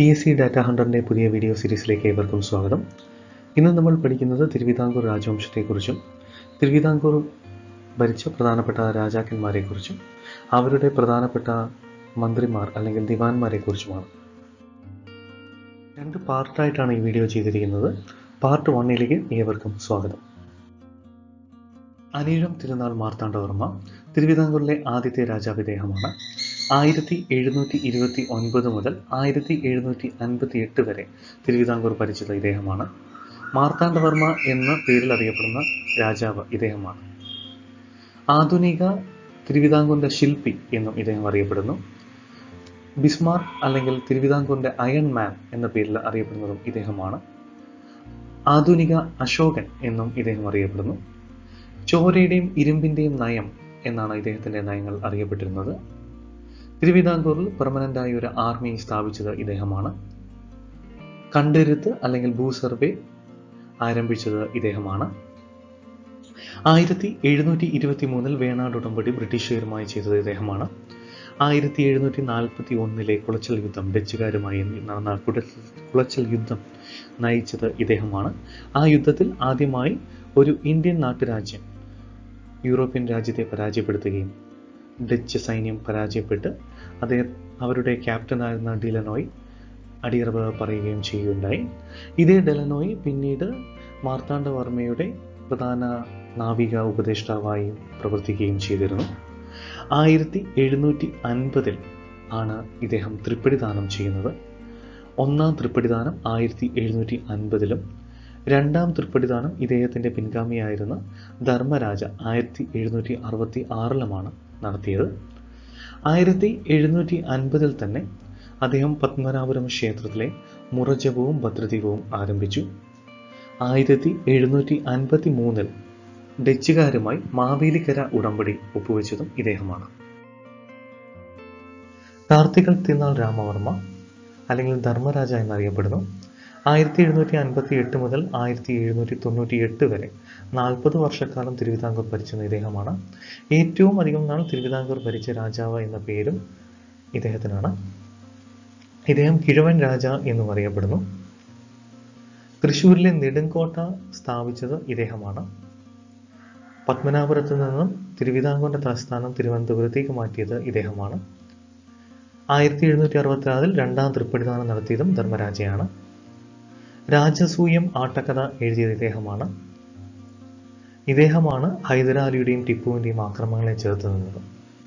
P S C data ഹണ്ടറിൻ്റെ പുതിയ video സീരീസിലേക്ക് ഏവർക്കും സ്വാഗതം ഇന്ന് നമ്മൾ പഠിക്കുന്നത് തിരുവിതാംകൂർ രാജവംശത്തെക്കുറിച്ചും തിരുവിതാംകൂർ ഭരിച്ച പ്രധാനപ്പെട്ട രാജാക്കന്മാരെക്കുറിച്ചും അവരുടെ പ്രധാനപ്പെട്ട മന്ത്രിമാർ അല്ലെങ്കിൽ ദിവാൻമാരെക്കുറിച്ചുമാണ് രണ്ട് പാർട്ടായിട്ടാണ് ഈ വീഡിയോ ചെയ്തിരിക്കുന്നത് പാർട്ട് വണ്ണിലേക്ക് ഏവർക്കും സ്വാഗതം അനീഴം തിരുനാൾ മാർത്താണ്ഡവർമ്മ തിരുവിതാംകൂറിലെ ആദ്യത്തെ രാജാവ് ഇദ്ദേഹമാണ് ആയിരത്തി എഴുന്നൂറ്റി ഇരുപത്തി ഒൻപത് മുതൽ ആയിരത്തി എഴുന്നൂറ്റി അൻപത്തി എട്ട് വരെ തിരുവിതാംകൂർ ഭരിച്ചത് ഇദ്ദേഹമാണ് മാർത്താണ്ഡവർമ്മ എന്ന പേരിൽ അറിയപ്പെടുന്ന രാജാവ് ഇദ്ദേഹമാണ് ആധുനിക തിരുവിതാംകൂറിന്റെ ശില്പി എന്നും ഇദ്ദേഹം അറിയപ്പെടുന്നു ബിസ്മാർ അല്ലെങ്കിൽ തിരുവിതാംകൂറിന്റെ അയൺ മാൻ എന്ന പേരിൽ അറിയപ്പെടുന്നതും ഇദ്ദേഹമാണ് ആധുനിക അശോകൻ എന്നും ഇദ്ദേഹം അറിയപ്പെടുന്നു ചോരയുടെയും ഇരുമ്പിന്റെയും നയം എന്നാണ് ഇദ്ദേഹത്തിന്റെ നയങ്ങൾ അറിയപ്പെട്ടിരുന്നത് തിരുവിതാംകൂറിൽ പെർമനന്റായി ഒരു ആർമി സ്ഥാപിച്ചത് ഇദ്ദേഹമാണ് കണ്ടെരുത്ത് അല്ലെങ്കിൽ ഭൂസർവേ ആരംഭിച്ചത് ഇദ്ദേഹമാണ് ആയിരത്തി എഴുന്നൂറ്റി ഇരുപത്തി മൂന്നിൽ വേണാട് ഉടമ്പടി ബ്രിട്ടീഷുകാരുമായി ചെയ്തത് ഇദ്ദേഹമാണ് ആയിരത്തി എഴുന്നൂറ്റി നാൽപ്പത്തി ഒന്നിലെ കുളച്ചൽ യുദ്ധം ഡച്ചുകാരുമായി നടന്ന കുളച്ചൽ യുദ്ധം നയിച്ചത് ഇദ്ദേഹമാണ് ആ യുദ്ധത്തിൽ ആദ്യമായി ഒരു ഇന്ത്യൻ നാട്ടുരാജ്യം യൂറോപ്യൻ രാജ്യത്തെ പരാജയപ്പെടുത്തുകയും ഡച്ച് സൈന്യം പരാജയപ്പെട്ട് അദ്ദേഹം അവരുടെ ക്യാപ്റ്റനായിരുന്ന ഡിലനോയ് അടിയറവ് പറയുകയും ചെയ്യുകയുണ്ടായി ഇതേ ഡെലനോയ് പിന്നീട് മാർത്താണ്ഡവർമ്മയുടെ പ്രധാന നാവിക ഉപദേഷ്ടാവായി പ്രവർത്തിക്കുകയും ചെയ്തിരുന്നു ആയിരത്തി എഴുന്നൂറ്റി അൻപതിൽ ആണ് ഇദ്ദേഹം തൃപ്പടിദാനം ചെയ്യുന്നത് ഒന്നാം തൃപ്പടിദാനം ആയിരത്തി എഴുന്നൂറ്റി അൻപതിലും രണ്ടാം തൃപ്പടിദാനം ഇദ്ദേഹത്തിന്റെ പിൻഗാമിയായിരുന്ന ധർമ്മരാജ ആയിരത്തി എഴുന്നൂറ്റി അറുപത്തി ആറിലുമാണ് നടത്തിയത് ആയിരത്തി എഴുന്നൂറ്റി അൻപതിൽ തന്നെ അദ്ദേഹം പത്മനാഭപുരം ക്ഷേത്രത്തിലെ മുറജപവും ഭദ്രദീപവും ആരംഭിച്ചു ആയിരത്തി എഴുന്നൂറ്റി അൻപത്തി മൂന്നിൽ ഡച്ചുകാരുമായി മാവേലിക്കര ഉടമ്പടി ഒപ്പുവെച്ചതും ഇദ്ദേഹമാണ് കാർത്തികൽ തിരുനാൾ രാമവർമ്മ അല്ലെങ്കിൽ ധർമ്മരാജ എന്നറിയപ്പെടുന്നു ആയിരത്തി എഴുന്നൂറ്റി അൻപത്തി എട്ട് മുതൽ ആയിരത്തി എഴുന്നൂറ്റി തൊണ്ണൂറ്റി എട്ട് വരെ നാൽപ്പത് വർഷക്കാലം തിരുവിതാംകൂർ ഭരിച്ചിരുന്ന ഇദ്ദേഹമാണ് ഏറ്റവും അധികം നാൾ തിരുവിതാംകൂർ ഭരിച്ച രാജാവ് എന്ന പേരും ഇദ്ദേഹത്തിനാണ് ഇദ്ദേഹം കിഴവൻ രാജ എന്നും അറിയപ്പെടുന്നു തൃശ്ശൂരിലെ നെടുങ്കോട്ട സ്ഥാപിച്ചത് ഇദ്ദേഹമാണ് പത്മനാഭപുരത്ത് നിന്നും തിരുവിതാംകൂറിന്റെ തലസ്ഥാനം തിരുവനന്തപുരത്തേക്ക് മാറ്റിയത് ഇദ്ദേഹമാണ് ആയിരത്തി എഴുന്നൂറ്റി അറുപത്തിനാലിൽ രണ്ടാം തൃപ്പടിദാനം നടത്തിയതും ധർമ്മരാജയാണ് രാജസൂയം ആട്ടക്കഥ എഴുതിയത് ഇദ്ദേഹമാണ് ഇദ്ദേഹമാണ് ഹൈദരാലിയുടെയും ടിപ്പുവിന്റെയും ആക്രമണങ്ങളെ ചേർത്ത് നിന്നത്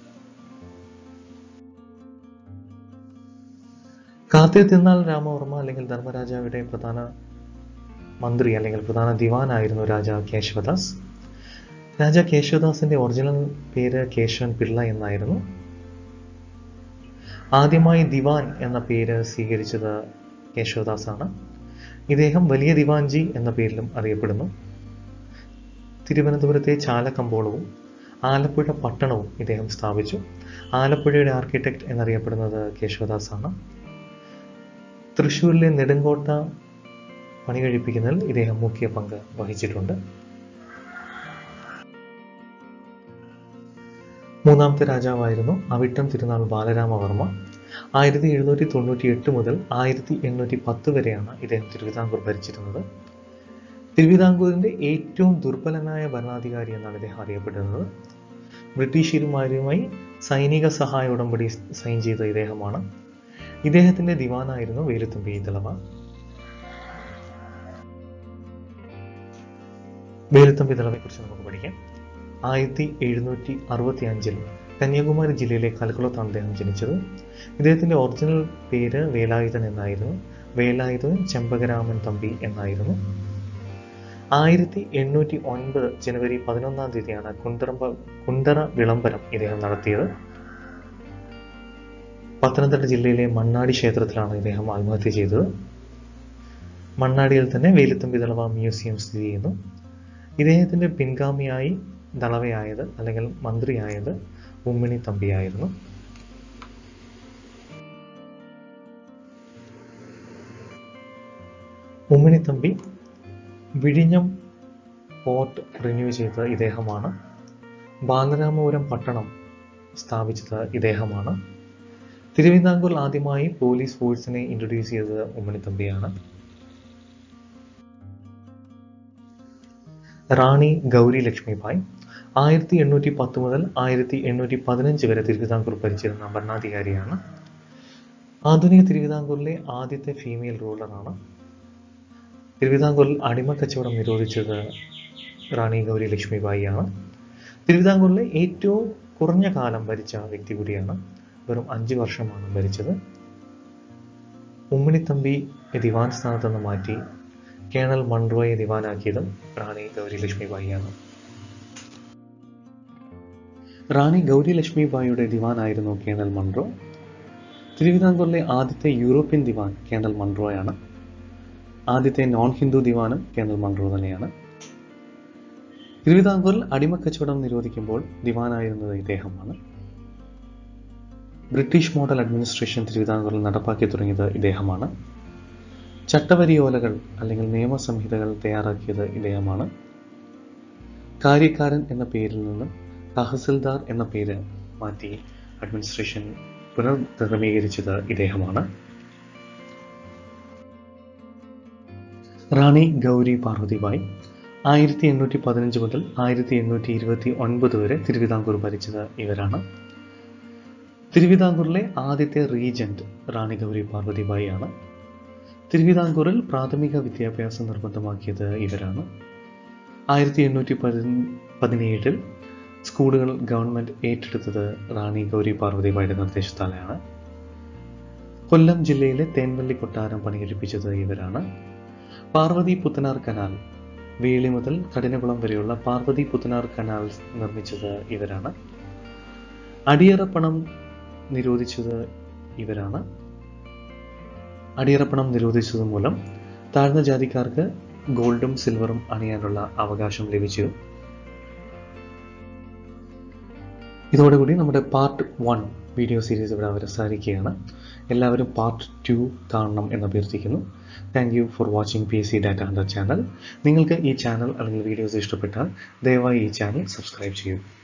കാർത്തിക തിരുനാൾ രാമവർമ്മ അല്ലെങ്കിൽ ധർമ്മരാജാവിടെ പ്രധാന മന്ത്രി അല്ലെങ്കിൽ പ്രധാന ദിവാനായിരുന്നു രാജ കേശവദാസ് രാജ കേശവദാസിന്റെ ഒറിജിനൽ പേര് കേശവൻ പിള്ള എന്നായിരുന്നു ആദ്യമായി ദിവാൻ എന്ന പേര് സ്വീകരിച്ചത് കേശവദാസ് ആണ് ഇദ്ദേഹം വലിയ ദിവാൻജി എന്ന പേരിലും അറിയപ്പെടുന്നു തിരുവനന്തപുരത്തെ ചാലക്കമ്പോളവും ആലപ്പുഴ പട്ടണവും ഇദ്ദേഹം സ്ഥാപിച്ചു ആലപ്പുഴയുടെ ആർക്കിടെക്ട് എന്നറിയപ്പെടുന്നത് കേശവദാസ് ആണ് തൃശ്ശൂരിലെ നെടുങ്കോട്ട പണി കഴിപ്പിക്കുന്നതിൽ ഇദ്ദേഹം മുഖ്യ പങ്ക് വഹിച്ചിട്ടുണ്ട് മൂന്നാമത്തെ രാജാവായിരുന്നു അവിട്ടം തിരുനാൾ ബാലരാമവർമ്മ ആയിരത്തി എഴുന്നൂറ്റി തൊണ്ണൂറ്റി എട്ട് മുതൽ ആയിരത്തി എണ്ണൂറ്റി പത്ത് വരെയാണ് ഇദ്ദേഹം തിരുവിതാംകൂർ ഭരിച്ചിരുന്നത് തിരുവിതാംകൂറിന്റെ ഏറ്റവും ദുർബലനായ ഭരണാധികാരി എന്നാണ് ഇദ്ദേഹം അറിയപ്പെടുന്നത് ബ്രിട്ടീഷുമാരുമായി സൈനിക സഹായ ഉടമ്പടി സൈൻ ചെയ്ത ഇദ്ദേഹമാണ് ഇദ്ദേഹത്തിന്റെ ദിവാനായിരുന്നു വേലുത്തുമ്പി തിളവ വേലുത്തമ്പി തിളവയെ കുറിച്ച് നമുക്ക് പഠിക്കാം ആയിരത്തി എഴുന്നൂറ്റി അറുപത്തി അഞ്ചിൽ കന്യാകുമാരി ജില്ലയിലെ കൽക്കുളത്താണ് അദ്ദേഹം ജനിച്ചത് ഇദ്ദേഹത്തിന്റെ ഒറിജിനൽ പേര് വേലായുധൻ എന്നായിരുന്നു വേലായുധൻ ചെമ്പകരാമൻ തമ്പി എന്നായിരുന്നു ആയിരത്തി എണ്ണൂറ്റി ഒൻപത് ജനുവരി പതിനൊന്നാം തീയതിയാണ് കുണ്ടറമ്പ കുണ്ടറ വിളംബരം ഇദ്ദേഹം നടത്തിയത് പത്തനംതിട്ട ജില്ലയിലെ മണ്ണാടി ക്ഷേത്രത്തിലാണ് ഇദ്ദേഹം ആത്മഹത്യ ചെയ്തത് മണ്ണാടിയിൽ തന്നെ വേലുത്തമ്പി ദളവ മ്യൂസിയം സ്ഥിതി ചെയ്യുന്നു ഇദ്ദേഹത്തിന്റെ പിൻഗാമിയായി ദളവയായത് അല്ലെങ്കിൽ മന്ത്രിയായത് ഉമ്മിണി തമ്പിയായിരുന്നു ഉമ്മിണി തമ്പി വിഴിഞ്ഞം പോർട്ട് റിന്യൂ ചെയ്ത ഇദ്ദേഹമാണ് ബാലരാമപുരം പട്ടണം സ്ഥാപിച്ചത് ഇദ്ദേഹമാണ് തിരുവിതാംകൂർ ആദ്യമായി പോലീസ് ഫോഴ്സിനെ ഇൻട്രൊഡ്യൂസ് ചെയ്തത് ഉമ്മണിത്തമ്പിയാണ് റാണി ഗൗരി ലക്ഷ്മിബായ് ആയിരത്തി എണ്ണൂറ്റി പത്ത് മുതൽ ആയിരത്തി എണ്ണൂറ്റി പതിനഞ്ച് വരെ തിരുവിതാംകൂർ ഭരിച്ചിരുന്ന ഭരണാധികാരിയാണ് ആധുനിക തിരുവിതാംകൂറിലെ ആദ്യത്തെ ഫീമെയിൽ റൂളറാണ് തിരുവിതാംകൂറിൽ അടിമക്കച്ചവടം നിരോധിച്ചത് റാണി ഗൗരി ലക്ഷ്മിബായിയാണ് തിരുവിതാംകൂറിലെ ഏറ്റവും കുറഞ്ഞ കാലം ഭരിച്ച വ്യക്തി കൂടിയാണ് വെറും അഞ്ച് വർഷമാണ് ഭരിച്ചത് ഉമ്മിണിത്തമ്പി ദിവാൻ സ്ഥാനത്ത് നിന്ന് മാറ്റി കേണൽ മൺറോയെ ദിവാനാക്കിയതും റാണി ഗൗരി ലക്ഷ്മിബായിയാണ് റാണി ഗൗരി ലക്ഷ്മിബായിയുടെ ദിവാനായിരുന്നു കേണൽ മൺറോ തിരുവിതാംകൂറിലെ ആദ്യത്തെ യൂറോപ്യൻ ദിവാൻ കേണൽ മൺറോയാണ് ആദ്യത്തെ നോൺ ഹിന്ദു ദിവാനും കേണൽ മൺറോ തന്നെയാണ് തിരുവിതാംകൂറിൽ അടിമക്കച്ചവടം നിരോധിക്കുമ്പോൾ ദിവാനായിരുന്നത് ഇദ്ദേഹമാണ് ബ്രിട്ടീഷ് മോഡൽ അഡ്മിനിസ്ട്രേഷൻ തിരുവിതാംകൂറിൽ നടപ്പാക്കി തുടങ്ങിയത് ഇദ്ദേഹമാണ് ചട്ടവരിയോലകൾ അല്ലെങ്കിൽ നിയമസംഹിതകൾ തയ്യാറാക്കിയത് ഇദ്ദേഹമാണ് കാര്യക്കാരൻ എന്ന പേരിൽ നിന്ന് തഹസിൽദാർ എന്ന പേര് മാറ്റി അഡ്മിനിസ്ട്രേഷൻ പുനർനിർമ്മീകരിച്ചത് ഇദ്ദേഹമാണ് റാണി ഗൗരി പാർവതിബായ് ആയിരത്തി എണ്ണൂറ്റി പതിനഞ്ച് മുതൽ ആയിരത്തി എണ്ണൂറ്റി ഇരുപത്തി ഒൻപത് വരെ തിരുവിതാംകൂർ ഭരിച്ചത് ഇവരാണ് തിരുവിതാംകൂറിലെ ആദ്യത്തെ റീജന്റ് റാണി ഗൗരി പാർവതിബായി ആണ് തിരുവിതാംകൂറിൽ പ്രാഥമിക വിദ്യാഭ്യാസം നിർബന്ധമാക്കിയത് ഇവരാണ് ആയിരത്തി എണ്ണൂറ്റി പതി പതിനേഴിൽ സ്കൂളുകൾ ഗവൺമെന്റ് ഏറ്റെടുത്തത് റാണി ഗൗരി പാർവതിബായുടെ നിർദ്ദേശത്താലാണ് കൊല്ലം ജില്ലയിലെ തേൻവല്ലി കൊട്ടാരം പണികഴിപ്പിച്ചത് ഇവരാണ് പാർവതി പുത്തനാർ കനാൽ വേളി മുതൽ കഠിനകുളം വരെയുള്ള പാർവതി പുത്തനാർ കനാൽ നിർമ്മിച്ചത് ഇവരാണ് അടിയറപ്പണം നിരോധിച്ചത് ഇവരാണ് അടിയറപ്പണം നിരോധിച്ചത് മൂലം താഴ്ന്ന ജാതിക്കാർക്ക് ഗോൾഡും സിൽവറും അണിയാനുള്ള അവകാശം ലഭിച്ചു ഇതോടുകൂടി നമ്മുടെ പാർട്ട് വൺ വീഡിയോ സീരീസ് ഇവിടെ അവസാനിക്കുകയാണ് എല്ലാവരും പാർട്ട് ടു കാണണം എന്ന് അഭ്യർത്ഥിക്കുന്നു thank you for watching P S C data hunter channel നിങ്ങൾക്ക് ഈ ചാനൽ അല്ലെങ്കിൽ വീഡിയോസ് ഇഷ്ടപ്പെട്ടാൽ ദയവായി ഈ ചാനൽ സബ്സ്ക്രൈബ് ചെയ്യൂ